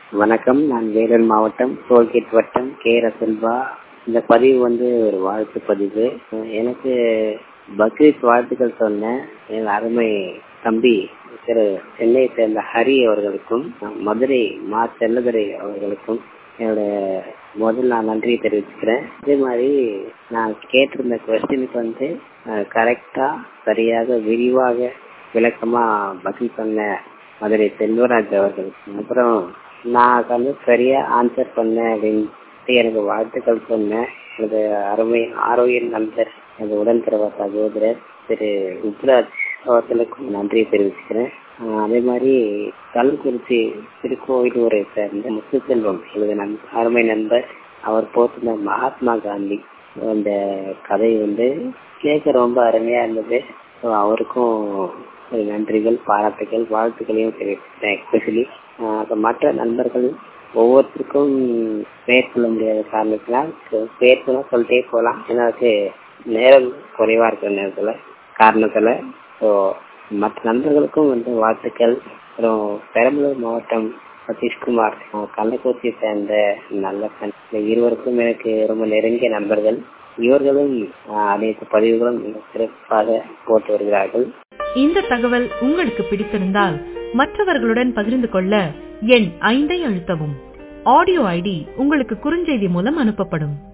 வணக்கம் நான் வேலூர் மாவட்டம் டோல்கேட் வட்டம் கே ரசல்வா இந்த பதிவு வந்து ஒரு வாழ்த்து பதிவு எனக்கு பக்ரீத் வாழ்த்துக்கள் சொன்ன என் அருமை தம்பி திரு சென்னையை சேர்ந்த ஹரி அவர்களுக்கும் மதுரை மா செல்லதுரை அவர்களுக்கும் என்னோட முதல் நான் நன்றியை தெரிவிச்சுக்கிறேன் அதே மாதிரி நான் கேட்டிருந்த கொஸ்டினுக்கு வந்து கரெக்டா சரியாக விரிவாக விளக்கமா பதில் சொன்ன மதுரை செல்வராஜ் அவர்கள் அப்புறம் நான் வந்து சரியா ஆன்சர் பண்ணேன் அப்படின்ட்டு எனக்கு வாழ்த்துக்கள் சொன்னேன் எனது அருமை ஆரோக்கிய நண்பர் எனது உடன்பிறவ சகோதரர் திரு ருத்ராஜ் அவர்களுக்கும் நன்றியை தெரிவிச்சுக்கிறேன் அதே மாதிரி கள்ளக்குறிச்சி திருக்கோவிலூரை சேர்ந்த முத்துசெல்வம் எனது நண் அருமை நண்பர் அவர் போட்டிருந்த மகாத்மா காந்தி அந்த கதை வந்து கேட்க ரொம்ப அருமையா இருந்தது ஸோ அவருக்கும் நன்றிகள் பாராட்டுகள் வாழ்த்துக்களையும் தெரிவிச்சிட்டேன் எஸ்பெஷலி மற்ற நண்பர்கள் ஒவ்வொருத்தருக்கும் பேர் சொல்ல முடியாத காரணத்தினால் பேர் சொன்னா சொல்லிட்டே போகலாம் எனக்கு நேரம் குறைவா இருக்கிற நேரத்துல காரணத்துல ஸோ மற்ற நண்பர்களுக்கும் வந்து வாழ்த்துக்கள் அப்புறம் பெரம்பலூர் மாவட்டம் சதீஷ்குமார் கள்ளக்குறிச்சியை சேர்ந்த நல்ல இந்த இருவருக்கும் எனக்கு ரொம்ப நெருங்கிய நண்பர்கள் இவர்களும் அனைத்து பதிவுகளும் மிக சிறப்பாக போட்டு வருகிறார்கள் இந்த தகவல் உங்களுக்கு பிடித்திருந்தால் மற்றவர்களுடன் பகிர்ந்து கொள்ள எண் ஐந்தை அழுத்தவும் ஆடியோ ஐடி உங்களுக்கு குறுஞ்செய்தி மூலம் அனுப்பப்படும்